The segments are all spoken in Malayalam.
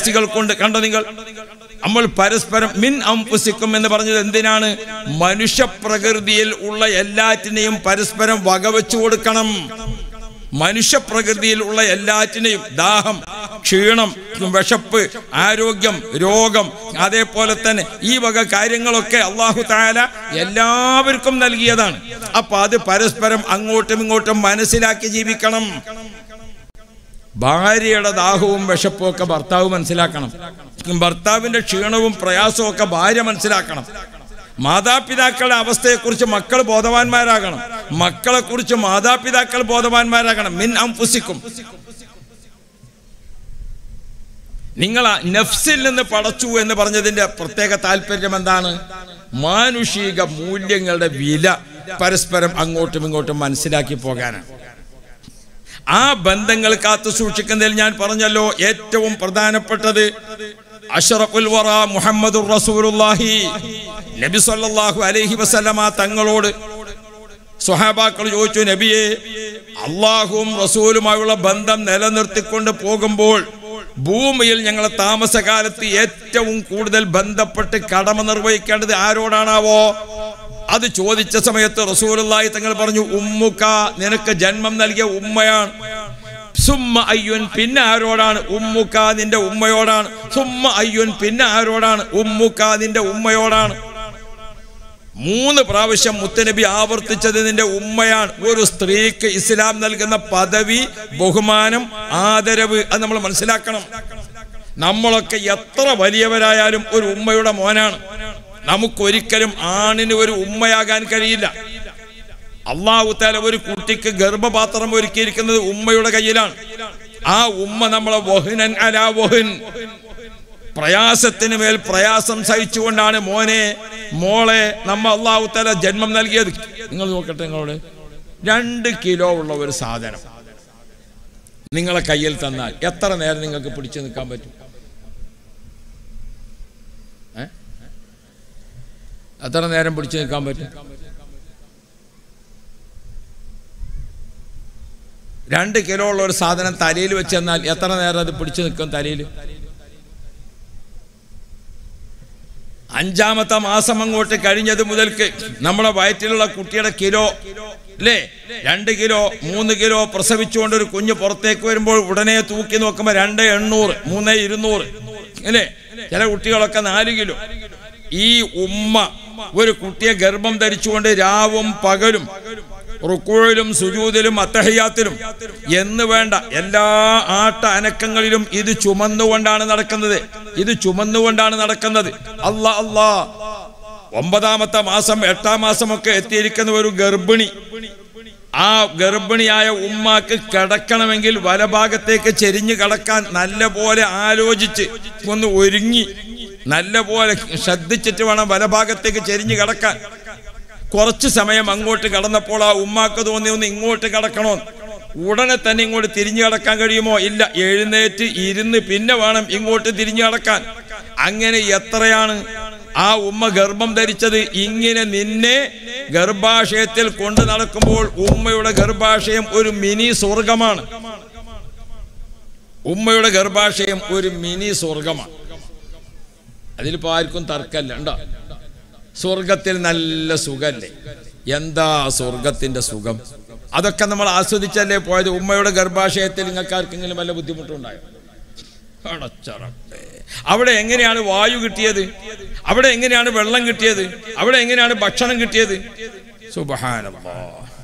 അയൽവാസികൾ കൊണ്ട് കണ്ടോ നിങ്ങൾ നമ്മൾ പരസ്പരം മിൻ അംപുസിക്കും എന്ന് പറഞ്ഞത് എന്തിനാണ് മനുഷ്യ പ്രകൃതിയിൽ ഉള്ള എല്ലാറ്റിനെയും പരസ്പരം വകവെച്ചു കൊടുക്കണം മനുഷ്യ പ്രകൃതിയിൽ ഉള്ള എല്ലാറ്റിനെയും ദാഹം ക്ഷീണം വിശപ്പ് ആരോഗ്യം രോഗം അതേപോലെ തന്നെ ഈ വക കാര്യങ്ങളൊക്കെ അള്ളാഹു താല എല്ലാവർക്കും നൽകിയതാണ് അപ്പൊ അത് പരസ്പരം അങ്ങോട്ടും ഇങ്ങോട്ടും മനസ്സിലാക്കി ജീവിക്കണം ഭാര്യയുടെ ദാഹവും വിശപ്പും ഒക്കെ ഭർത്താവ് മനസ്സിലാക്കണം ഭർത്താവിന്റെ ക്ഷീണവും പ്രയാസവും ഒക്കെ ഭാര്യ മനസ്സിലാക്കണം മാതാപിതാക്കളുടെ അവസ്ഥയെക്കുറിച്ച് മക്കൾ ബോധവാന്മാരാകണം മക്കളെ കുറിച്ച് മാതാപിതാക്കൾ ബോധവാന്മാരാകണം മിൻ അംഫുസിക്കും നിങ്ങൾ ആ നഫ്സിൽ നിന്ന് പടച്ചു എന്ന് പറഞ്ഞതിന്റെ പ്രത്യേക താല്പര്യം എന്താണ് മാനുഷിക മൂല്യങ്ങളുടെ വില പരസ്പരം അങ്ങോട്ടും ഇങ്ങോട്ടും മനസ്സിലാക്കി പോകാനാണ് ആ ബന്ധങ്ങൾ കാത്തു സൂക്ഷിക്കുന്നതിൽ ഞാൻ പറഞ്ഞല്ലോ ഏറ്റവും പ്രധാനപ്പെട്ടത് അഷറഫുൽ വറ മുഹമ്മദുർ റസൂലുള്ളാഹി നബി സല്ലല്ലാഹു അലൈഹി വസല്ലമ തങ്ങളോട് സ്വഹാബാക്കൾ ചോദിച്ചു നബിയെ അള്ളാഹുവും റസൂലുമായുള്ള ബന്ധം നിലനിർത്തിക്കൊണ്ട് പോകുമ്പോൾ ഭൂമിയിൽ ഞങ്ങളെ താമസകാലത്ത് ഏറ്റവും കൂടുതൽ ബന്ധപ്പെട്ട് കടമ നിർവഹിക്കേണ്ടത് ആരോടാണാവോ അത് ചോദിച്ച സമയത്ത് റസൂലുള്ളാഹി തങ്ങൾ പറഞ്ഞു ഉമ്മുക്ക നിനക്ക് ജന്മം നൽകിയ ഉമ്മയാണ് സുമ്മ അയ്യുൻ പിന്നെ ആരോടാണ് ഉമ്മുക്ക നിന്റെ ഉമ്മയോടാണ് സുമ്മ അയ്യുൻ പിന്നെ ആരോടാണ് ഉമ്മുക്ക നിന്റെ ഉമ്മയോടാണ് മൂന്ന് പ്രാവശ്യം മുത്തനബി ആവർത്തിച്ചത് നിന്റെ ഉമ്മയാണ് ഒരു സ്ത്രീക്ക് ഇസ്ലാം നൽകുന്ന പദവി ബഹുമാനം ആദരവ് അത് നമ്മൾ മനസ്സിലാക്കണം നമ്മളൊക്കെ എത്ര വലിയവരായാലും ഒരു ഉമ്മയുടെ മോനാണ് നമുക്കൊരിക്കലും ആണിന് ഒരു ഉമ്മയാകാൻ കഴിയില്ല അള്ളാഹു താല ഒരു കുട്ടിക്ക് ഗർഭപാത്രം ഒരുക്കിയിരിക്കുന്നത് ഉമ്മയുടെ കയ്യിലാണ് ആ ഉമ്മ നമ്മളെ വഹുനൻ അലാ വഹുൻ പ്രയാസത്തിന് മേൽ പ്രയാസം സഹിച്ചുകൊണ്ടാണ് മോനെ മോളെ നമ്മ അള്ളാഹു താല ജന്മം നൽകിയത് നിങ്ങൾ നോക്കട്ടെ നിങ്ങളോട് രണ്ട് കിലോ ഉള്ള ഒരു സാധനം നിങ്ങളെ കയ്യിൽ തന്നാൽ എത്ര നേരം നിങ്ങൾക്ക് പിടിച്ചു നിൽക്കാൻ പറ്റും ഏ? എത്ര നേരം പിടിച്ചു നിൽക്കാൻ പറ്റും രണ്ട് കിലോ ഉള്ള ഒരു സാധനം തലയിൽ വെച്ച് തന്നാൽ എത്ര നേരം അത് പിടിച്ചു നിൽക്കും തലയിൽ അഞ്ചാമത്തെ മാസം അങ്ങോട്ട് കഴിഞ്ഞത് മുതൽക്ക് നമ്മുടെ വയറ്റിലുള്ള കുട്ടിയുടെ കിലോ അല്ലേ രണ്ട് കിലോ മൂന്ന് കിലോ പ്രസവിച്ചുകൊണ്ട് ഒരു കുഞ്ഞ് പുറത്തേക്ക് വരുമ്പോൾ ഉടനെ തൂക്കി നോക്കുമ്പോൾ രണ്ട് എണ്ണൂറ് മൂന്ന് ഇരുന്നൂറ് അല്ലേ ചില കുട്ടികളൊക്കെ നാല് കിലോ ഈ ഉമ്മ ഒരു കുട്ടിയെ ഗർഭം ധരിച്ചുകൊണ്ട് രാവും പകലും റുക്കുഴിലും സുജൂതിലും അത്തഹയ്യാത്തിലും എന്ന് വേണ്ട എല്ലാ ആട്ട അനക്കങ്ങളിലും ഇത് ചുമന്നുകൊണ്ടാണ് നടക്കുന്നത് ഇത് ചുമന്നുകൊണ്ടാണ് നടക്കുന്നത് അല്ലാ അല്ലാ ഒമ്പതാമത്തെ മാസം എട്ടാം മാസമൊക്കെ എത്തിയിരിക്കുന്ന ഒരു ഗർഭിണി ആ ഗർഭിണിയായ ഉമ്മാക്ക് കിടക്കണമെങ്കിൽ വലഭാഗത്തേക്ക് ചെരിഞ്ഞു കിടക്കാൻ നല്ല പോലെ ആലോചിച്ച് ഒന്ന് ഒരുങ്ങി നല്ല പോലെ ശ്രദ്ധിച്ചിട്ട് വേണം വലഭാഗത്തേക്ക് ചെരിഞ്ഞു കിടക്കാൻ കുറച്ച് സമയം അങ്ങോട്ട് കടന്നപ്പോൾ ആ ഉമ്മാക്ക് തോന്നി ഒന്ന് ഇങ്ങോട്ട് കടക്കണോ ഉടനെ തന്നെ ഇങ്ങോട്ട് തിരിഞ്ഞു കടക്കാൻ കഴിയുമോ ഇല്ല എഴുന്നേറ്റ് ഇരുന്ന് പിന്നെ വേണം ഇങ്ങോട്ട് തിരിഞ്ഞു കടക്കാൻ അങ്ങനെ എത്രയാണ് ആ ഉമ്മ ഗർഭം ധരിച്ചത് ഇങ്ങനെ നിന്നെ ഗർഭാശയത്തിൽ കൊണ്ടു നടക്കുമ്പോൾ ഉമ്മയുടെ ഗർഭാശയം ഒരു മിനി സ്വർഗമാണ് ഉമ്മയുടെ ഗർഭാശയം ഒരു മിനി സ്വർഗമാണ് അതിലിപ്പോ ആർക്കും തർക്കല്ല ഉണ്ടോ സ്വർഗത്തിൽ നല്ല സുഖല്ലേ എന്താ സ്വർഗത്തിന്റെ സുഖം അതൊക്കെ നമ്മൾ ആസ്വദിച്ചല്ലേ പോയത് ഉമ്മയുടെ ഗർഭാശയത്തിൽ നിങ്ങൾക്ക് ആർക്കെങ്കിലും വല്ല ബുദ്ധിമുട്ടുണ്ടായോ അടച്ചറപ്പേ. അവിടെ എങ്ങനെയാണ് വായു കിട്ടിയത് അവിടെ എങ്ങനെയാണ് വെള്ളം കിട്ടിയത് അവിടെ എങ്ങനെയാണ് ഭക്ഷണം കിട്ടിയത് സുബഹാനല്ലാ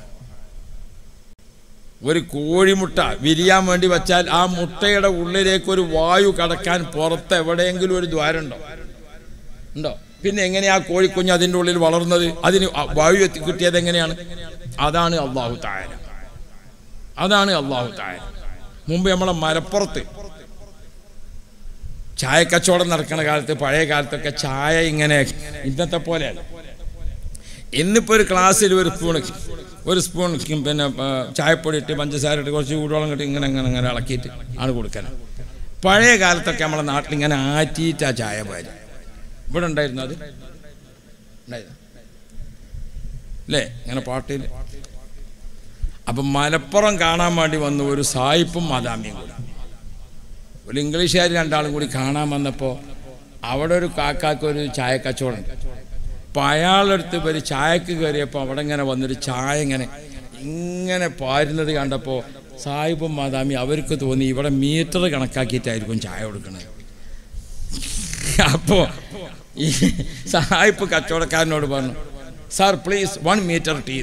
ഒരു കോഴിമുട്ട വിരിയാൻ വേണ്ടി വെച്ചാൽ ആ മുട്ടയുടെ ഉള്ളിലേക്ക് ഒരു വായു കടക്കാൻ പുറത്ത് എവിടെയെങ്കിലും ഒരു ദ്വാരമുണ്ടോ ഉണ്ടോ പിന്നെ എങ്ങനെയാ കോഴിക്കുഞ്ഞ് അതിൻ്റെ ഉള്ളിൽ വളർന്നത് അതിന് ആ വായു എത്തി കിട്ടിയത് എങ്ങനെയാണ് അതാണ് അള്ളാഹു താര അതാണ് അള്ളാഹു താര മുമ്പ് നമ്മളെ മലപ്പുറത്ത് ചായ കച്ചവടം നടക്കുന്ന കാലത്ത് പഴയ കാലത്തൊക്കെ ചായ ഇങ്ങനെ ഇന്നത്തെ പോലെയല്ല ഇന്നിപ്പോൾ ഒരു ക്ലാസ്സിൽ ഒരു സ്പൂൺ ഒരു സ്പൂൺ പിന്നെ ആ, ചായപ്പൊടി ഇട്ട് പഞ്ചസാര ഇട്ട് കുറച്ച് ചൂടുവെള്ളം കിട്ടി ഇങ്ങനെ ഇങ്ങനെ ഇങ്ങനെ ഇളക്കിയിട്ട് ആണ് കൊടുക്കണം പഴയ കാലത്തൊക്കെ നമ്മളെ നാട്ടിൽ ഇങ്ങനെ ആറ്റിയിട്ട് ആ ചായ പോയത് ഇവിടെ ഉണ്ടായിരുന്നു അത് ഉണ്ടായിരുന്നു അല്ലേ ഇങ്ങനെ പാട്ടിൽ അപ്പം മലപ്പുറം കാണാൻ വേണ്ടി വന്ന ഒരു സായിപ്പും മാതാമ്യം കൂടെ ഒരു ഇംഗ്ലീഷുകാർ രണ്ടാളും കൂടി കാണാൻ വന്നപ്പോൾ അവിടെ ഒരു കാക്കാക്ക് ഒരു ചായ കച്ചവടം അപ്പം അയാളടുത്ത് ഇവർ ചായക്ക് കയറിയപ്പോൾ അവിടെ ഇങ്ങനെ വന്നൊരു ചായ ഇങ്ങനെ ഇങ്ങനെ പാരുന്നത് കണ്ടപ്പോൾ സാഹിബും മാതാമി അവർക്ക് തോന്നി ഇവിടെ മീറ്റർ കണക്കാക്കിയിട്ടായിരിക്കും ചായ കൊടുക്കുന്നത് അപ്പോൾ ഈ സാഹിബ് കച്ചവടക്കാരനോട് പറഞ്ഞു sir please one metre tea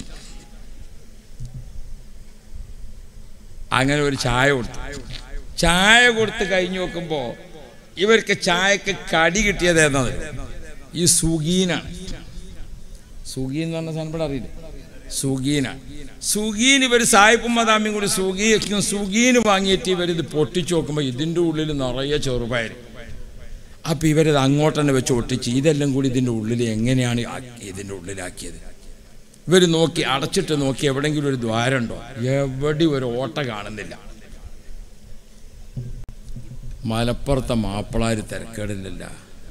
അങ്ങനെ ഒരു ചായ കൊടുത്തു ചായ കൊടുത്ത് കഴിഞ്ഞു നോക്കുമ്പോൾ ഇവർക്ക് ചായക്ക് കടി കിട്ടിയത് ഏതാണ് ഈ സുഗീനാണ് സുഗീൻ എന്ന് പറഞ്ഞ സാധനം ഇവിടെ അറിയില്ല സുഗീനാണ് സുഗീൻ ഇവർ സായിപ്പും മദാമിയും കൂടി സുഗീ സുഗീന് വാങ്ങിയിട്ട് ഇവരിത് പൊട്ടിച്ചു നോക്കുമ്പോൾ ഇതിൻ്റെ ഉള്ളിൽ നിറയെ ചെറുപയർ അപ്പം ഇവരത് അങ്ങോട്ട് തന്നെ വെച്ച് ഒട്ടിച്ച് ഇതെല്ലാം കൂടി ഇതിൻ്റെ ഉള്ളിൽ എങ്ങനെയാണ് ആക്കി- ഇതിൻ്റെ ഉള്ളിലാക്കിയത് ഇവർ നോക്കി അടച്ചിട്ട് നോക്കി എവിടെയെങ്കിലും ഒരു ദ്വാരമുണ്ടോ എവിടെയും ഒരു ഓട്ട കാണുന്നില്ല മലപ്പുറത്തെ മാപ്പിളാര് തിരക്കേടില്ല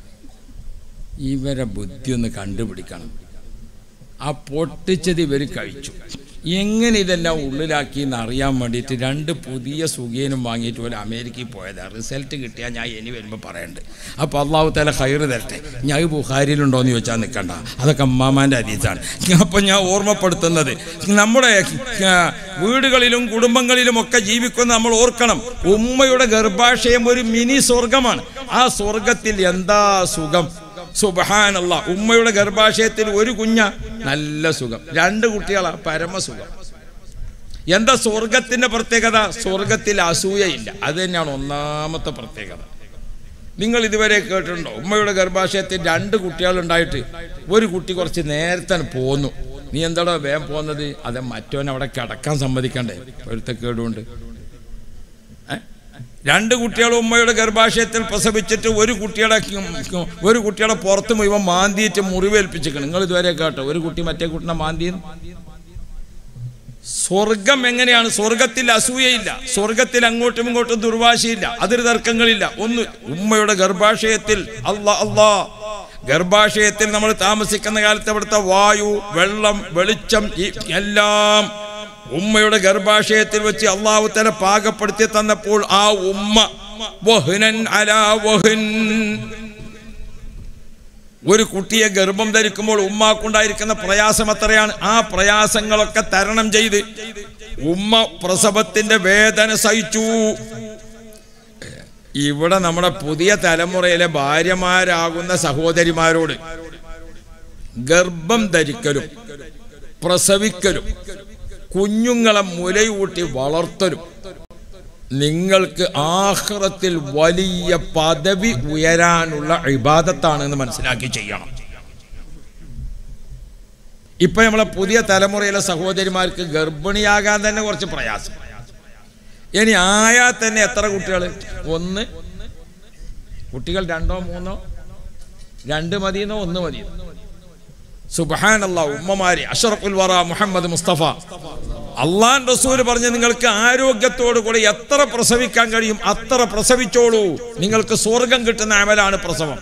ഇവരെ ബുദ്ധി ഒന്ന് കണ്ടുപിടിക്കണം ആ പൊട്ടിച്ചത് ഇവർ കഴിച്ചു എങ്ങനെ ഇതെല്ലാം ഉള്ളിലാക്കി എന്ന് അറിയാൻ വേണ്ടിയിട്ട് രണ്ട് പുതിയ സുഖീനും വാങ്ങിയിട്ട് പോലെ അമേരിക്കയിൽ പോയതാണ് റിസൾട്ട് കിട്ടിയാൽ ഞാൻ ഇനി വരുമ്പോൾ പറയണ്ട് അപ്പോൾ അള്ളാഹു തല ഹൈറ് തരട്ടെ ഞാൻ ബുഹാരിയിലുണ്ടോ എന്ന് ചോദിച്ചാൽ നിൽക്കണ്ട അതൊക്കെ അമ്മാമാൻ്റെ അതീതാണ് അപ്പം ഞാൻ ഓർമ്മപ്പെടുത്തുന്നത് നമ്മുടെ ആ, വീടുകളിലും കുടുംബങ്ങളിലും ഒക്കെ ജീവിക്കുന്ന നമ്മൾ ഓർക്കണം ഉമ്മയുടെ ഗർഭാശയം ഒരു മിനി സ്വർഗമാണ് ആ സ്വർഗത്തിൽ എന്താ സുഖം സുബഹാനല്ല ഉമ്മയുടെ ഗർഭാശയത്തിൽ ഒരു കുഞ്ഞ നല്ല സുഖം രണ്ട് കുട്ടികളാ പരമസുഖം എന്താ സ്വർഗത്തിന്റെ പ്രത്യേകത സ്വർഗത്തിൽ അസൂയയില്ല അത് തന്നെയാണ് ഒന്നാമത്തെ പ്രത്യേകത നിങ്ങൾ ഇതുവരെ കേട്ടിട്ടുണ്ടോ ഉമ്മയുടെ ഗർഭാശയത്തിൽ രണ്ട് കുട്ടികളുണ്ടായിട്ട് ഒരു കുട്ടി കുറച്ച് നേരത്തെ പോന്നു നീ എന്താടോ വേഗം പോകുന്നത് അത് മറ്റവൻ അവിടെ കിടക്കാൻ സമ്മതിക്കണ്ടേ ഒരുത്ത കേടുകൊണ്ട് ഏ? രണ്ട് കുട്ടികൾ ഉമ്മയുടെ ഗർഭാശയത്തിൽ പ്രസവിച്ചിട്ട് ഒരു കുട്ടിയുടെ ഒരു കുട്ടിയുടെ പുറത്ത് മുഴുവൻ മാന്തിയിട്ട് മുറിവേൽപ്പിച്ചിരിക്കണം നിങ്ങൾ ഇതുവരെ കേട്ടോ ഒരു കുട്ടി മറ്റേ കുട്ടിനെ മാന്തി സ്വർഗം എങ്ങനെയാണ് സ്വർഗത്തിൽ അസൂയയില്ല സ്വർഗത്തിൽ അങ്ങോട്ടും ഇങ്ങോട്ടും ദുർവാശിയില്ല അതിർ തർക്കങ്ങളില്ല ഒന്ന് ഉമ്മയുടെ ഗർഭാശയത്തിൽ അല്ലാ അല്ലാ ഗർഭാശയത്തിൽ നമ്മൾ താമസിക്കുന്ന കാലത്ത് അവിടുത്തെ വായു വെള്ളം വെളിച്ചം ഈ എല്ലാം ഉമ്മയുടെ ഗർഭാശയത്തിൽ വെച്ച് അള്ളാഹു തല പാകപ്പെടുത്തി തന്നപ്പോൾ ആ ഉമ്മ വഹ്നൻ അലാ വഹ്ൻ ഒരു കുട്ടിയെ ഗർഭം ധരിക്കുമ്പോൾ ഉമ്മാക്കുണ്ടായിരിക്കുന്ന പ്രയാസം എത്രയാണ് ആ പ്രയാസങ്ങളൊക്കെ തരണം ചെയ്ത് ഉമ്മ പ്രസവത്തിന്റെ വേദന സഹിച്ചു ഇവിടെ നമ്മുടെ പുതിയ തലമുറയിലെ ഭാര്യമാരാകുന്ന സഹോദരിമാരോട് ഗർഭം ധരിക്കലും പ്രസവിക്കലും കുഞ്ഞുങ്ങളെ മുലയൂട്ടി വളർത്തലും നിങ്ങൾക്ക് ആഹ്റത്തിൽ വലിയ പദവി ഉയരാനുള്ള ഇബാദത്താണ് എന്ന് മനസ്സിലാക്കി ചെയ്യണം ഇപ്പൊ നമ്മളെ പുതിയ തലമുറയിലെ സഹോദരിമാർക്ക് ഗർഭിണിയാകാൻ തന്നെ കുറച്ച് പ്രയാസം ഇനി ആയാൽ തന്നെ എത്ര കുട്ടികൾ ഒന്ന് കുട്ടികൾ രണ്ടോ മൂന്നോ രണ്ട് മതിയെന്നോ ഒന്ന് മതിയോ സുബഹാനല്ല ഉമ്മമാരി അഷറഫുൽ വറ മുഹമ്മദ് മുസ്തഫ അള്ളാൻ റസൂൽ പറഞ്ഞ് നിങ്ങൾക്ക് ആരോഗ്യത്തോടു കൂടി എത്ര പ്രസവിക്കാൻ കഴിയും അത്ര പ്രസവിച്ചോളൂ നിങ്ങൾക്ക് സ്വർഗം കിട്ടുന്ന അമലാണ് പ്രസവം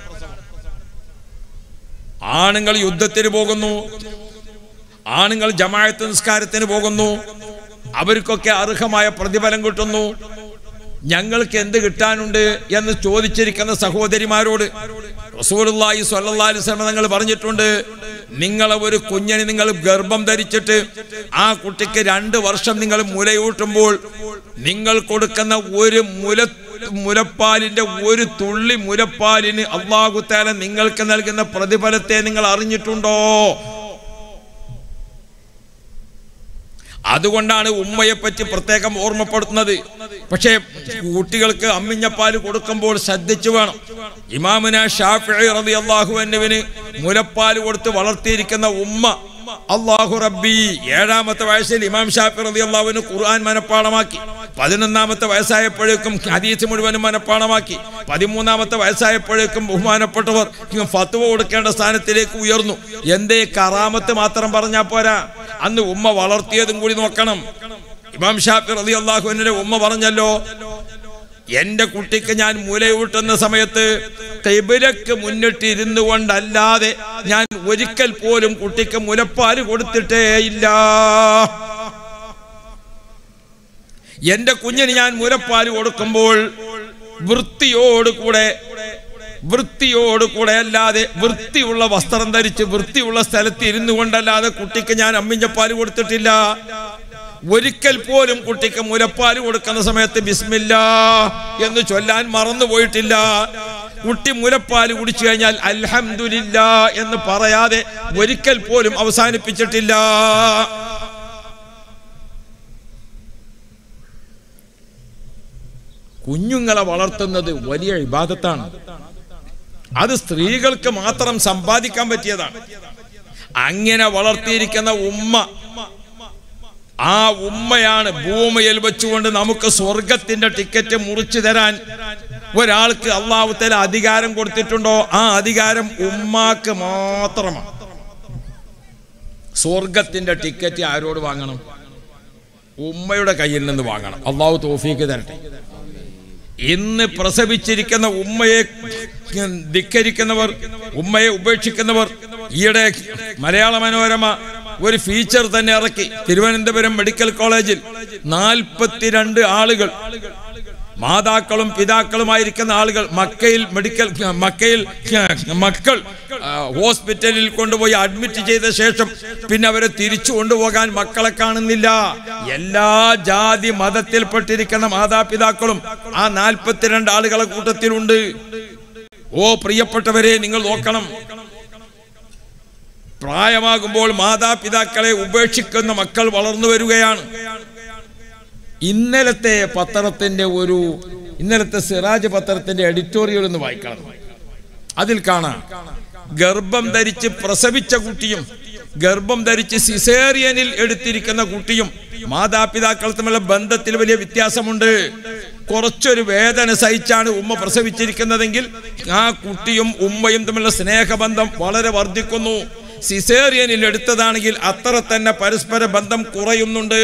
ആണുങ്ങൾ യുദ്ധത്തിന് പോകുന്നു ആണുങ്ങൾ ജമായത്ത് നിസ്കാരത്തിന് പോകുന്നു അവർക്കൊക്കെ അർഹമായ പ്രതിഫലം കിട്ടുന്നു ഞങ്ങൾക്ക് എന്ത് കിട്ടാനുണ്ട് എന്ന് ചോദിച്ചിരിക്കുന്ന സഹോദരിമാരോട് റസൂലുള്ളാഹി സ്വല്ലല്ലാഹി അലൈഹി വസല്ലം നിങ്ങൾ പറഞ്ഞിട്ടുണ്ട് നിങ്ങളെ ഒരു കുഞ്ഞിന് നിങ്ങൾ ഗർഭം ധരിച്ചിട്ട് ആ കുട്ടിക്ക് രണ്ട് വർഷം നിങ്ങൾ മുലയൂട്ടുമ്പോൾ നിങ്ങൾ കൊടുക്കുന്ന ഒരു മുല മുലപ്പാലിന്റെ ഒരു തുള്ളി മുലപ്പാലിന് അള്ളാഹു താല നിങ്ങൾക്ക് നൽകുന്ന പ്രതിഫലത്തെ നിങ്ങൾ അറിഞ്ഞിട്ടുണ്ടോ അതുകൊണ്ടാണ് ഉമ്മയെ പറ്റി പ്രത്യേകം ഓർമ്മപ്പെടുത്തുന്നത് പക്ഷേ കുട്ടികൾക്ക് അമ്മിഞ്ഞപ്പാൽ കൊടുക്കുമ്പോൾ ശ്രദ്ധിച്ചു വേണം ഇമാമിന ഷാഫി റബി അള്ളാഹുവിന് മുലപ്പാൽ കൊടുത്ത് വളർത്തിയിരിക്കുന്ന ഉമ്മ അള്ളാഹു റബ്ബി ഏഴാമത്തെ വയസ്സിൽ ഇമാം ഷാഫി റബി അള്ളാഹുവിന് ഖുർആൻ മനപ്പാടമാക്കി പതിനൊന്നാമത്തെ വയസ്സായപ്പോഴേക്കും ഹദീസ് മുഴുവനും മനപ്പാടമാക്കി പതിമൂന്നാമത്തെ വയസ്സായപ്പോഴേക്കും ബഹുമാനപ്പെട്ടവർ ഫത്തുവ കൊടുക്കേണ്ട സ്ഥാനത്തിലേക്ക് ഉയർന്നു എന്തേ കറാമത്ത് മാത്രം പറഞ്ഞാൽ പോരാ അന്ന് ഉമ്മ വളർത്തിയതും കൂടി നോക്കണം ഇമാം ഷാഫി റതി അള്ളാഹുവിന്റെ ഉമ്മ പറഞ്ഞല്ലോ എന്റെ കുട്ടിക്ക് ഞാൻ മുലയൂട്ടുന്ന സമയത്ത് കിബിലക്ക് മുന്നിട്ട് ഇരുന്നു കൊണ്ടല്ലാതെ ഞാൻ ഒരിക്കൽ പോലും കുട്ടിക്ക് മുലപ്പാല് കൊടുത്തിട്ടേ ഇല്ല എന്റെ കുഞ്ഞിന് ഞാൻ മുലപ്പാല് കൊടുക്കുമ്പോൾ വൃത്തിയോടുകൂടെ വൃത്തിയോടുകൂടെ അല്ലാതെ വൃത്തിയുള്ള വസ്ത്രം ധരിച്ച് വൃത്തിയുള്ള സ്ഥലത്ത് ഇരുന്നു കൊണ്ടല്ലാതെ കുട്ടിക്ക് ഞാൻ അമ്മിഞ്ഞപ്പാല് കൊടുത്തിട്ടില്ല ഒരിക്കൽ പോലും കുട്ടിക്ക് മുലപ്പാൽ കൊടുക്കുന്ന സമയത്ത് ബിസ്മില്ല എന്ന് ചൊല്ലാൻ മറന്നുപോയിട്ടില്ല കുട്ടി മുലപ്പാൽ കുടിച്ചു കഴിഞ്ഞാൽ അൽഹംദുലില്ല എന്ന് പറയാതെ ഒരിക്കൽ പോലും അവസാനിപ്പിച്ചിട്ടില്ല കുഞ്ഞുങ്ങളെ വളർത്തുന്നത് വലിയ ഇബാദത്താണ് അത് സ്ത്രീകൾക്ക് മാത്രം സമ്പാദിക്കാൻ പറ്റിയതാണ് അങ്ങനെ വളർത്തിയിരിക്കുന്ന ഉമ്മ ആ ഉമ്മയാണ് ഭൂമിയിൽ വെച്ചുകൊണ്ട് നമുക്ക് സ്വർഗത്തിന്റെ ടിക്കറ്റ് മുറിച്ചു തരാൻ ഒരാൾക്ക് അള്ളാഹുത്തല അധികാരം കൊടുത്തിട്ടുണ്ടോ ആ അധികാരം ഉമ്മാക്ക് മാത്രമാണ് സ്വർഗത്തിന്റെ ടിക്കറ്റ് ആരോട് വാങ്ങണം ഉമ്മയുടെ കയ്യിൽ നിന്ന് വാങ്ങണം അള്ളാഹു തോഫീക്ക് തരട്ടെ ഇന്ന് പ്രസവിച്ചിരിക്കുന്ന ഉമ്മയെ ധിക്കരിക്കുന്നവർ ഉമ്മയെ ഉപേക്ഷിക്കുന്നവർ ഈയിടെ മലയാള മനോരമ ഒരു ഫീച്ചർ തന്നെ ഇറക്കി തിരുവനന്തപുരം മെഡിക്കൽ കോളേജിൽ നാൽപ്പത്തിരണ്ട് ആളുകൾ മാതാക്കളും പിതാക്കളുമായിരിക്കുന്ന ആളുകൾ മക്കയിൽ മെഡിക്കൽ മക്കയിൽ മക്കൾ ആ, ഹോസ്പിറ്റലിൽ കൊണ്ടുപോയി അഡ്മിറ്റ് ചെയ്ത ശേഷം പിന്നെ അവരെ തിരിച്ചു കൊണ്ടുപോകാൻ മക്കളെ കാണുന്നില്ല എല്ലാ ജാതി മതത്തിൽപ്പെട്ടിരിക്കുന്ന മാതാപിതാക്കളും ആ നാൽപ്പത്തിരണ്ട് ആളുകളെ കൂട്ടത്തിലുണ്ട് ഓ പ്രിയപ്പെട്ടവരെ നിങ്ങൾ നോക്കണം പ്രായമാകുമ്പോൾ മാതാപിതാക്കളെ ഉപേക്ഷിക്കുന്ന മക്കൾ വളർന്നു വരികയാണ് ഇന്നലത്തെ പത്രത്തിന്റെ ഒരു ഇന്നലത്തെ സിറാജ് പത്രത്തിന്റെ എഡിറ്റോറിയൽ ഒന്ന് വായിക്കണം അതിൽ കാണാം ഗർഭം ധരിച്ച് പ്രസവിച്ച കുട്ടിയും ഗർഭം ധരിച്ച് സിസേറിയനിൽ എടുത്തിരിക്കുന്ന കുട്ടിയും മാതാപിതാക്കൾ തമ്മിലുള്ള ബന്ധത്തിൽ വലിയ വ്യത്യാസമുണ്ട് കുറച്ചൊരു വേദന സഹിച്ചാണ് ഉമ്മ പ്രസവിച്ചിരിക്കുന്നതെങ്കിൽ ആ കുട്ടിയും ഉമ്മയും തമ്മിലുള്ള സ്നേഹബന്ധം വളരെ വർദ്ധിക്കുന്നു സിസേറിയനിൽ എടുത്തതാണെങ്കിൽ അത്ര തന്നെ പരസ്പര ബന്ധം കുറയുന്നുണ്ട്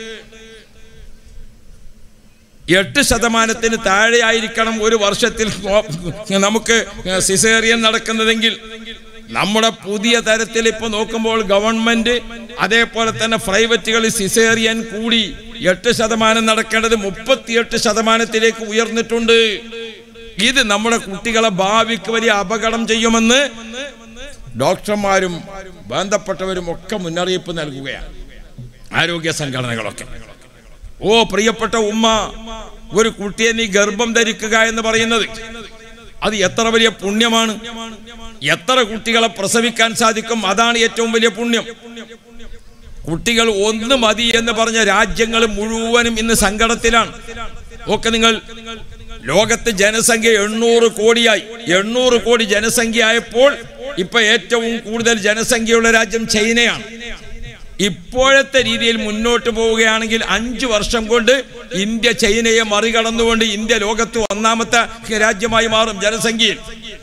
എട്ട് ശതമാനത്തിന് താഴെയായിരിക്കണം ഒരു വർഷത്തിൽ നമുക്ക് സിസേറിയൻ നടക്കുന്നതെങ്കിൽ നമ്മുടെ പുതിയ തരത്തിൽ ഇപ്പൊ നോക്കുമ്പോൾ ഗവൺമെന്റ് അതേപോലെ തന്നെ പ്രൈവറ്റുകളിൽ സിസേറിയൻ കൂടി എട്ട് ശതമാനം നടക്കേണ്ടത് മുപ്പത്തിയെട്ട് ശതമാനത്തിലേക്ക് ഉയർന്നിട്ടുണ്ട് ഇത് നമ്മുടെ കുട്ടികളെ ഭാവിക്ക് വലിയ അപകടം ചെയ്യുമെന്ന് ഡോക്ടർമാരും ബന്ധപ്പെട്ടവരും ഒക്കെ മുന്നറിയിപ്പ് നൽകുകയാണ് ആരോഗ്യ സംഘടനകളൊക്കെ ഓ പ്രിയപ്പെട്ട ഉമ്മ ഒരു കുട്ടിയെ നീ ഗർഭം ധരിക്കുക എന്ന് പറയുന്നത് അത് എത്ര വലിയ പുണ്യമാണ് എത്ര കുട്ടികളെ പ്രസവിക്കാൻ സാധിക്കും അതാണ് ഏറ്റവും വലിയ പുണ്യം കുട്ടികൾ ഒന്ന് മതി എന്ന് പറഞ്ഞ രാജ്യങ്ങൾ മുഴുവനും ഇന്ന് സങ്കടത്തിലാണ് ഒക്കെ നിങ്ങൾ ലോകത്ത് ജനസംഖ്യ എണ്ണൂറ് കോടിയായി എണ്ണൂറ് കോടി ജനസംഖ്യ ആയപ്പോൾ ഇപ്പൊ ഏറ്റവും കൂടുതൽ ജനസംഖ്യയുള്ള രാജ്യം ചൈനയാണ് ഇപ്പോഴത്തെ രീതിയിൽ മുന്നോട്ട് പോവുകയാണെങ്കിൽ അഞ്ചു വർഷം കൊണ്ട് ഇന്ത്യ ചൈനയെ മറികടന്നുകൊണ്ട് ഇന്ത്യ ലോകത്ത് ഒന്നാമത്തെ രാജ്യമായി മാറും ജനസംഖ്യയിൽ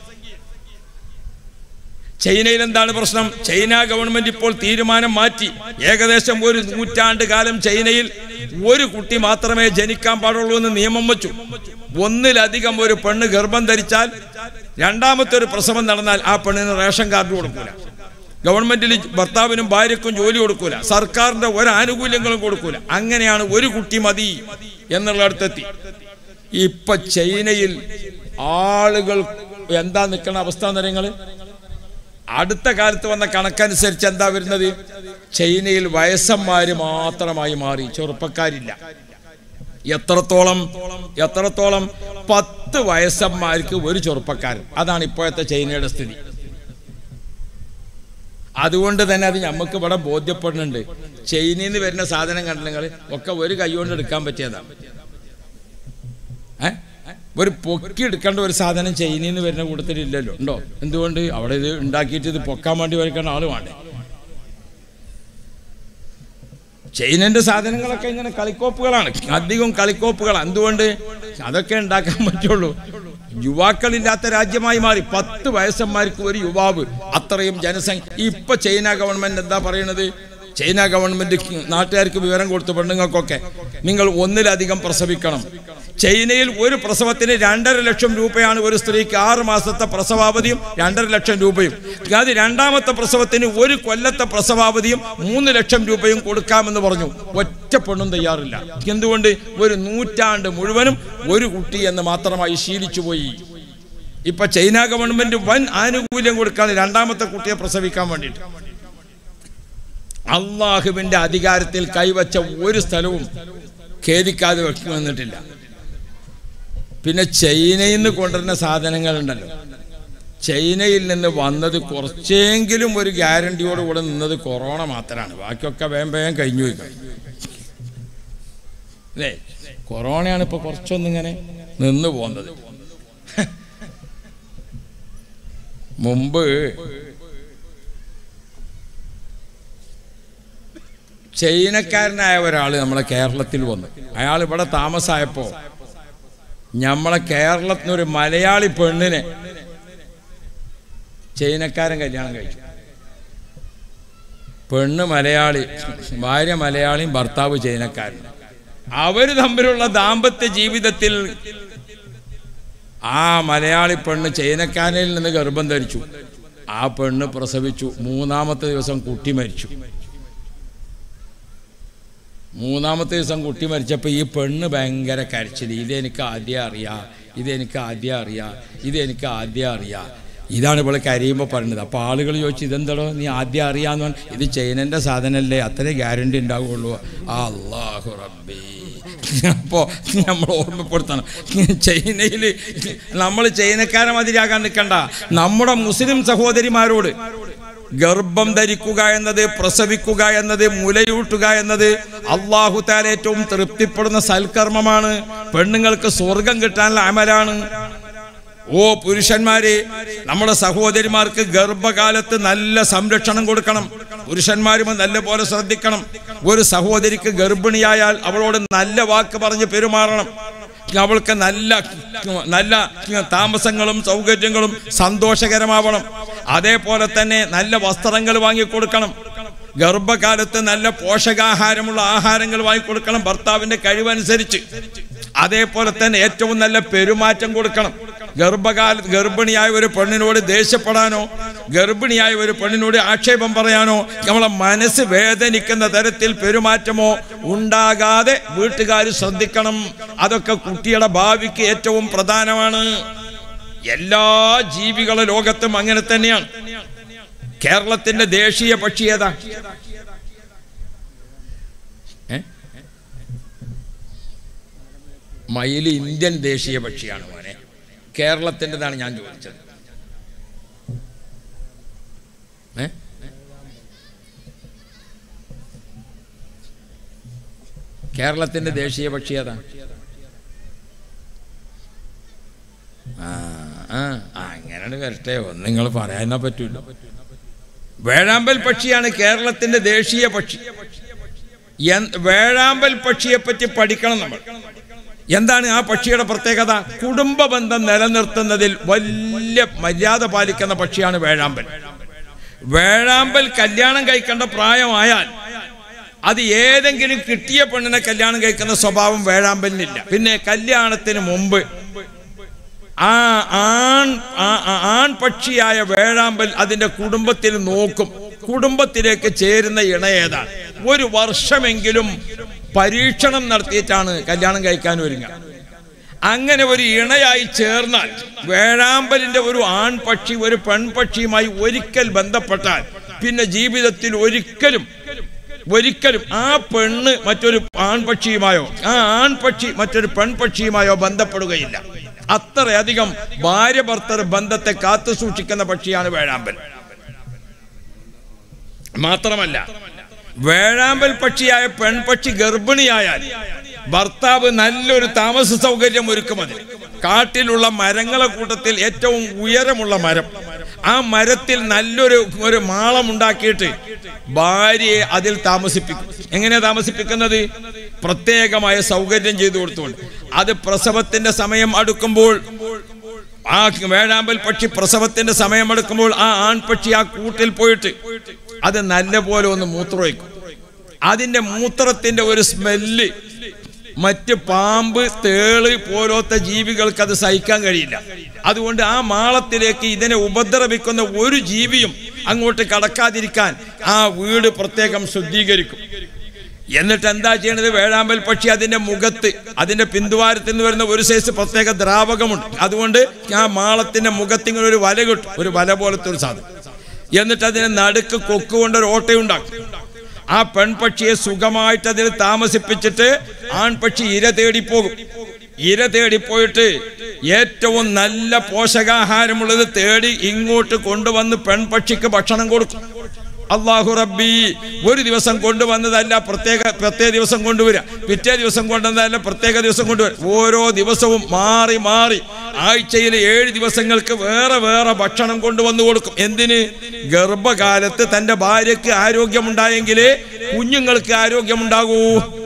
ചൈനയിൽ എന്താണ് പ്രശ്നം ചൈന ഗവൺമെന്റ് ഇപ്പോൾ തീരുമാനം മാറ്റി ഏകദേശം ഒരു നൂറ്റാണ്ട് കാലം ചൈനയിൽ ഒരു കുട്ടി മാത്രമേ ജനിക്കാൻ പാടുള്ളൂ എന്ന് നിയമം വെച്ചു ഒന്നിലധികം ഒരു പെണ്ണ് ഗർഭം ധരിച്ചാൽ രണ്ടാമത്തെ ഒരു പ്രസവം നടന്നാൽ ആ പെണ്ണിന് റേഷൻ കാർഡ് കൊടുക്കൂല ഗവൺമെന്റിൽ ഭർത്താവിനും ഭാര്യക്കും ജോലി കൊടുക്കൂല സർക്കാരിന്റെ ഒരു ആനുകൂല്യങ്ങളും കൊടുക്കൂല അങ്ങനെയാണ് ഒരു കുട്ടി മതി എന്നുള്ളിടത്തെത്തി ഇപ്പൊ ചൈനയിൽ ആളുകൾ എന്താ നിൽക്കുന്ന അവസ്ഥ നിറയങ്ങള് അടുത്ത കാലത്ത് വന്ന കണക്കനുസരിച്ച് എന്താ വരുന്നത് ചൈനയിൽ വയസ്സന്മാര് മാത്രമായി മാറി ചെറുപ്പക്കാരില്ല എത്രത്തോളം എത്രത്തോളം പത്ത് വയസ്സന്മാർക്ക് ഒരു ചെറുപ്പക്കാരൻ അതാണ് ഇപ്പോഴത്തെ ചൈനയുടെ സ്ഥിതി അതുകൊണ്ട് തന്നെ അത് നമുക്ക് ഇവിടെ ബോധ്യപ്പെടുന്നുണ്ട് ചൈനയിൽ നിന്ന് വരുന്ന സാധനം കണ്ടില്ലെങ്കിൽ ഒക്കെ ഒരു കൈ കൊണ്ട് എടുക്കാൻ പറ്റിയതാണ് ഏ? ഒരു പൊക്കി എടുക്കേണ്ട ഒരു സാധനം ചൈനയിൽ നിന്ന് വരുന്ന കൂട്ടത്തിലില്ലല്ലോ ഉണ്ടോ എന്തുകൊണ്ട് അവിടെ ഇത് ഉണ്ടാക്കിയിട്ട് ഇത് പൊക്കാൻ വേണ്ടി വരക്കേണ്ട ആള് വേണ്ടേ ചൈനന്റെ സാധനങ്ങളൊക്കെ ഇങ്ങനെ കളിക്കോപ്പുകളാണ് അധികം കളിക്കോപ്പുകൾ എന്തുകൊണ്ട് അതൊക്കെ ഉണ്ടാക്കാൻ പറ്റുള്ളൂ യുവാക്കളില്ലാത്ത രാജ്യമായി മാറി പത്ത് വയസ്സന്മാർക്ക് ഒരു യുവാവ് അത്രയും ജനസംഖ്യ ഇപ്പൊ ചൈന ഗവൺമെന്റ് എന്താ പറയണത് ചൈന ഗവൺമെന്റ് നാട്ടുകാർക്ക് വിവരം കൊടുത്തു പെണ്ണുങ്ങൾക്കൊക്കെ നിങ്ങൾ ഒന്നിലധികം പ്രസവിക്കണം ചൈനയിൽ ഒരു പ്രസവത്തിന് രണ്ടര ലക്ഷം രൂപയാണ് ഒരു സ്ത്രീക്ക് ആറ് മാസത്തെ പ്രസവാവധിയും രണ്ടര ലക്ഷം രൂപയും അത് രണ്ടാമത്തെ പ്രസവത്തിന് ഒരു കൊല്ലത്തെ പ്രസവാവധിയും മൂന്ന് ലക്ഷം രൂപയും കൊടുക്കാമെന്ന് പറഞ്ഞു ഒറ്റ പെണ്ണും തയ്യാറില്ല എന്തുകൊണ്ട് ഒരു നൂറ്റാണ്ട് മുഴുവനും ഒരു കുട്ടി എന്ന് മാത്രമായി ശീലിച്ചു പോയി ഇപ്പൊ ചൈന ഗവൺമെന്റ് വൻ ആനുകൂല്യം കൊടുക്കാണ് രണ്ടാമത്തെ കുട്ടിയെ പ്രസവിക്കാൻ വേണ്ടിയിട്ട് അള്ളാഹുവിന്റെ അധികാരത്തിൽ കൈവച്ച ഒരു സ്ഥലവും ഖേദിക്കാതെ വെക്കി വന്നിട്ടില്ല പിന്നെ ചൈനയിൽ നിന്ന് കൊണ്ടുവരുന്ന സാധനങ്ങളുണ്ടല്ലോ ചൈനയിൽ നിന്ന് വന്നത് കുറച്ചെങ്കിലും ഒരു ഗ്യാരണ്ടിയോടുകൂടെ നിന്നത് കൊറോണ മാത്രമാണ് ബാക്കിയൊക്കെ വേഗം വേഗം കഴിഞ്ഞു പോയി അല്ലേ കൊറോണയാണ് ഇപ്പൊ കുറച്ചൊന്നിങ്ങനെ നിന്ന് പോകുന്നത് മുമ്പ് ചൈനക്കാരനായ ഒരാൾ നമ്മളെ കേരളത്തിൽ വന്നു അയാൾ ഇവിടെ താമസമായപ്പോൾ നമ്മളെ കേരളത്തിൽ ഒരു മലയാളി പെണ്ണിനെ ചൈനക്കാരൻ കല്യാണം കഴിച്ചു പെണ്ണ് മലയാളി ഭാര്യ മലയാളിയും ഭർത്താവ് ചൈനക്കാരൻ അവർ തമ്മിലുള്ള ദാമ്പത്യ ജീവിതത്തിൽ ആ മലയാളി പെണ്ണ് ചൈനക്കാരനിൽ നിന്ന് ഗർഭം ധരിച്ചു ആ പെണ്ണ് പ്രസവിച്ചു മൂന്നാമത്തെ ദിവസം കുട്ടി മരിച്ചു മൂന്നാമത്തെ ദിവസം കുട്ടി മരിച്ചപ്പോൾ ഈ പെണ്ണ് ഭയങ്കര കരച്ചിൽ ഇതെനിക്ക് ആദ്യം അറിയാം ഇതെനിക്ക് ആദ്യം അറിയാം ഇതെനിക്ക് ആദ്യം അറിയാം ഇതാണ് ഇപ്പോൾ കരയുമ്പോൾ പറയുന്നത് അപ്പോൾ ആളുകൾ ചോദിച്ചു ഇതെന്തടോ നീ ആദ്യം അറിയാന്ന് പറഞ്ഞു ഇത് ചൈനൻ്റെ സാധനമല്ലേ അത്രേ ഗ്യാരണ്ടി ഉണ്ടാവുള്ളൂ അള്ളാഹു റബ്ബി അപ്പോൾ നമ്മൾ ഓർമ്മപ്പെടുത്തണം ചൈനയിൽ നമ്മൾ ചൈനക്കാരെ മാതിരിയാകാൻ നിൽക്കണ്ട നമ്മുടെ മുസ്ലിം സഹോദരിമാരോട് ഗർഭം ധരിക്കുക എന്നത് പ്രസവിക്കുക എന്നത് മുലയൂട്ടുക എന്നത് അള്ളാഹു താല ഏറ്റവും തൃപ്തിപ്പെടുന്ന സൽക്കർമ്മമാണ് പെണ്ണുങ്ങൾക്ക് സ്വർഗം കിട്ടാനുള്ള അമലാണ് ഓ പുരുഷന്മാരെ നമ്മുടെ സഹോദരിമാർക്ക് ഗർഭകാലത്ത് നല്ല സംരക്ഷണം കൊടുക്കണം പുരുഷന്മാരും നല്ല പോലെ ശ്രദ്ധിക്കണം ഒരു സഹോദരിക്ക് ഗർഭിണിയായാൽ അവളോട് നല്ല വാക്ക് പറഞ്ഞ് പെരുമാറണം അവൾക്ക് നല്ല നല്ല താമസങ്ങളും സൗകര്യങ്ങളും സന്തോഷകരമാവണം അതേപോലെ തന്നെ നല്ല വസ്ത്രങ്ങൾ വാങ്ങിക്കൊടുക്കണം ഗർഭകാലത്ത് നല്ല പോഷകാഹാരമുള്ള ആഹാരങ്ങൾ വാങ്ങിക്കൊടുക്കണം ഭർത്താവിന്റെ കഴിവനുസരിച്ച് അതേപോലെ തന്നെ ഏറ്റവും നല്ല പെരുമാറ്റം കൊടുക്കണം ഗർഭകാല ഗർഭിണിയായ ഒരു പെണ്ണിനോട് ദേഷ്യപ്പെടാനോ ഗർഭിണിയായ ഒരു പെണ്ണിനോട് ആക്ഷേപം പറയാനോ നമ്മളെ മനസ്സ് വേദനിക്കുന്ന തരത്തിൽ പെരുമാറ്റമോ ഉണ്ടാകാതെ വീട്ടുകാർ ശ്രദ്ധിക്കണം അതൊക്കെ കുട്ടിയുടെ ഭാവിക്ക് ഏറ്റവും പ്രധാനമാണ് എല്ലാ ജീവികളെ ലോകത്തും അങ്ങനെ തന്നെയാണ് കേരളത്തിന്റെ ദേശീയ പക്ഷി ഏതാ ഏ? മയില് ഇന്ത്യൻ ദേശീയ പക്ഷിയാണ് മോനെ കേരളത്തിൻ്റെതാണ് ഞാൻ ചോദിച്ചത് ഏ? കേരളത്തിന്റെ ദേശീയ പക്ഷി ഏതാ ആ ആ ആ, അങ്ങനെയാണ് വരട്ടെ ഒന്ന് നിങ്ങൾ പറയാനാ പറ്റൂല വേഴാമ്പൽ പക്ഷിയാണ് കേരളത്തിന്റെ ദേശീയ പക്ഷി എൻ- വേഴാമ്പൽ പക്ഷിയെ പറ്റി പഠിക്കണം നമ്മൾ എന്താണ് ആ പക്ഷിയുടെ പ്രത്യേകത കുടുംബ ബന്ധം നിലനിർത്തുന്നതിൽ വലിയ മര്യാദ പാലിക്കുന്ന പക്ഷിയാണ് വേഴാമ്പൽ വേഴാമ്പൽ കല്യാണം കഴിക്കേണ്ട പ്രായമായാൽ അത് ഏതെങ്കിലും കിട്ടിയ പെണ്ണിനെ കല്യാണം കഴിക്കുന്ന സ്വഭാവം വേഴാമ്പലിനില്ല പിന്നെ കല്യാണത്തിന് മുമ്പ് ആ ആൺ ആ- ആ- ആൺപക്ഷിയായ വേഴാമ്പൽ അതിന്റെ കുടുംബത്തിൽ നോക്കും കുടുംബത്തിലേക്ക് ചേരുന്ന ഇണ ഏതാണ് ഒരു വർഷമെങ്കിലും പരീക്ഷണം നടത്തിയിട്ടാണ് കല്യാണം കഴിക്കാൻ ഒരുങ്ങുക അങ്ങനെ ഒരു ഇണയായി ചേർന്നാൽ വേഴാമ്പലിന്റെ ഒരു ആൺപക്ഷി ഒരു പെൺപക്ഷിയുമായി ഒരിക്കൽ ബന്ധപ്പെട്ടാൽ പിന്നെ ജീവിതത്തിൽ ഒരിക്കലും ഒരിക്കലും ആ പെണ്ണ് മറ്റൊരു ആൺപക്ഷിയുമായോ ആ ആൺപക്ഷി മറ്റൊരു പെൺപക്ഷിയുമായോ ബന്ധപ്പെടുകയില്ല അത്രയധികം ഭാര്യ ഭർത്തർ ബന്ധത്തെ കാത്തു സൂക്ഷിക്കുന്ന പക്ഷിയാണ് വേഴാമ്പൽ മാത്രമല്ല വേഴാമ്പൽ പക്ഷിയായ പെൺപക്ഷി ഗർഭിണിയായാൽ ഭർത്താവ് നല്ലൊരു താമസ സൗകര്യം ഒരുക്കും അതിന് കാട്ടിലുള്ള മരങ്ങളെ കൂട്ടത്തിൽ ഏറ്റവും ഉയരമുള്ള മരം ആ മരത്തിൽ നല്ലൊരു ഒരു മാളം ഉണ്ടാക്കിയിട്ട് ഭാര്യയെ അതിൽ താമസിപ്പിക്കും എങ്ങനെയാ താമസിപ്പിക്കുന്നത് പ്രത്യേകമായ സൗകര്യം ചെയ്തു കൊടുത്തുകൊണ്ട് അത് പ്രസവത്തിന്റെ സമയം അടുക്കുമ്പോൾ ആ വേഴാമ്പൽ പക്ഷി പ്രസവത്തിന്റെ സമയമെടുക്കുമ്പോൾ ആ ആൺപക്ഷി ആ കൂട്ടിൽ പോയിട്ട് അത് നല്ല പോലെ ഒന്ന് മൂത്രമൊഴിക്കും അതിന്റെ മൂത്രത്തിന്റെ ഒരു സ്മെല്ല് മറ്റ് പാമ്പ് തേള് പോലത്തെ ജീവികൾക്ക് അത് സഹിക്കാൻ കഴിയില്ല അതുകൊണ്ട് ആ മാളത്തിലേക്ക് ഇതിനെ ഉപദ്രവിക്കുന്ന ഒരു ജീവിയും അങ്ങോട്ട് കടക്കാതിരിക്കാൻ ആ വീട് പ്രത്യേകം ശുദ്ധീകരിക്കും എന്നിട്ട് എന്താ ചെയ്യണത് വേഴാമ്പൽ പക്ഷി അതിന്റെ മുഖത്ത് അതിന്റെ പിന്തുവാരത്തിൽ നിന്ന് വരുന്ന ഒരു സൈസ് പ്രത്യേക ദ്രാവകമുണ്ട് അതുകൊണ്ട് ആ മാളത്തിന്റെ മുഖത്ത് ഇങ്ങനെ ഒരു വല കിട്ടും ഒരു വല പോലത്തെ ഒരു സാധനം എന്നിട്ട് അതിനെ നടുക്ക് കൊക്കുകൊണ്ട് ഒരു ഓട്ടയുണ്ടാക്കും ആ പെൺപക്ഷിയെ സുഖമായിട്ട് അതിൽ താമസിപ്പിച്ചിട്ട് ആൺപക്ഷി ഇര തേടിപ്പോകും ഇര തേടിപ്പോയിട്ട് ഏറ്റവും നല്ല പോഷകാഹാരമുള്ളത് തേടി ഇങ്ങോട്ട് കൊണ്ടുവന്ന് പെൺപക്ഷിക്ക് ഭക്ഷണം കൊടുക്കും അള്ളാഹു റബ്ബി ഒരു ദിവസം കൊണ്ടുവന്നതല്ല പ്രത്യേക പ്രത്യേക ദിവസം കൊണ്ടുവരിക പിറ്റേ ദിവസം കൊണ്ടുവന്നതല്ല പ്രത്യേക ദിവസം കൊണ്ടുവരിക ഓരോ ദിവസവും മാറി മാറി ആഴ്ചയിൽ ഏഴ് ദിവസങ്ങൾക്ക് വേറെ വേറെ ഭക്ഷണം കൊണ്ടുവന്നു കൊടുക്കും എന്തിന് ഗർഭകാലത്ത് തന്റെ ഭാര്യയ്ക്ക് ആരോഗ്യമുണ്ടായെങ്കിലേ കുഞ്ഞുങ്ങൾക്ക് ആരോഗ്യമുണ്ടാകൂ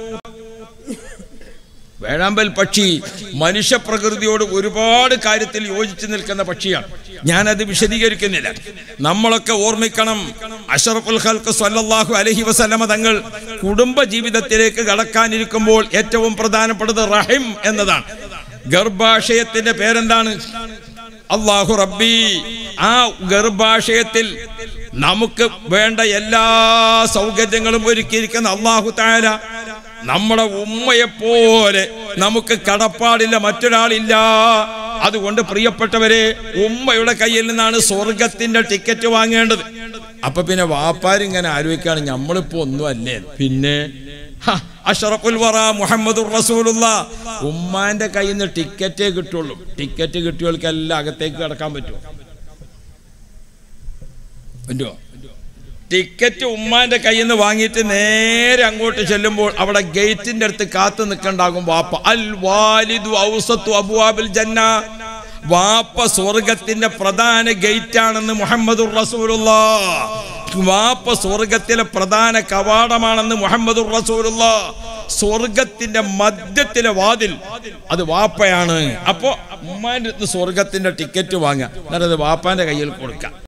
വേഴാമ്പൽ പക്ഷി മനുഷ്യപ്രകൃതിയോട് ഒരുപാട് കാര്യത്തിൽ യോജിച്ചു നിൽക്കുന്ന പക്ഷിയാണ് ഞാനത് വിശദീകരിക്കുന്നില്ല നമ്മളൊക്കെ ഓർമ്മിക്കണം അഷറഫുൽ ഖൽക്ക് സ്വല്ലല്ലാഹു അലൈഹി വസല്ലമ തങ്ങൾ കുടുംബ ജീവിതത്തിലേക്ക് കടക്കാനിരിക്കുമ്പോൾ ഏറ്റവും പ്രധാനപ്പെട്ടത് റഹിം എന്നതാണ് ഗർഭാശയത്തിന്റെ പേരെന്താണ് അള്ളാഹു റബ്ബി ആ ഗർഭാശയത്തിൽ നമുക്ക് വേണ്ട എല്ലാ സൗകര്യങ്ങളും ഒരുക്കിയിരിക്കുന്ന അള്ളാഹു താര നമ്മുടെ ഉമ്മയെപ്പോലെ നമുക്ക് കടപ്പാടില്ല മറ്റൊരാളില്ല അതുകൊണ്ട് പ്രിയപ്പെട്ടവരെ ഉമ്മയുടെ കയ്യിൽ നിന്നാണ് സ്വർഗത്തിന്റെ ടിക്കറ്റ് വാങ്ങേണ്ടത് അപ്പൊ പിന്നെ വാപ്പാരിങ്ങനെ ആലോചിക്കാണ് നമ്മളിപ്പോ ഒന്നും അല്ലേ പിന്നെ ഹ, അഷ്റഫുൽ വറ മുഹമ്മദുർ റസൂലുള്ള ഉമ്മാന്റെ കയ്യിൽ നിന്ന് ടിക്കറ്റേ കിട്ടുള്ളൂ ടിക്കറ്റ് കിട്ടിയവർക്കെല്ലാം അകത്തേക്ക് കടക്കാൻ പറ്റുമോ പറ്റുമോ ടിക്കറ്റ് ഉമ്മാന്റെ കയ്യിൽ നിന്ന് വാങ്ങിയിട്ട് നേരെ അങ്ങോട്ട് ചെല്ലുമ്പോൾ അവിടെ ഗേറ്റിന്റെ അടുത്ത് കാത്തു നിൽക്കണ്ടാകും വാപ്പ അൽ വാലിദു ഔസത്തു അബുവാബിൽ ജന്ന വാപ്പ സ്വർഗത്തിന്റെ പ്രധാന ഗേറ്റ് ആണെന്ന് മുഹമ്മദുർ റസൂലുള്ള വാപ്പ സ്വർഗത്തിലെ പ്രധാന കവാടമാണെന്ന് മുഹമ്മദുർ റസൂലുള്ള സ്വർഗത്തിന്റെ മധ്യത്തിലെ വാതിൽ അത് വാപ്പയാണ് അപ്പോ ഉമ്മാന്റെ അടുത്ത് സ്വർഗത്തിന്റെ ടിക്കറ്റ് വാങ്ങുക എന്നിട്ട് അത് വാപ്പാന്റെ കയ്യിൽ കൊടുക്കാം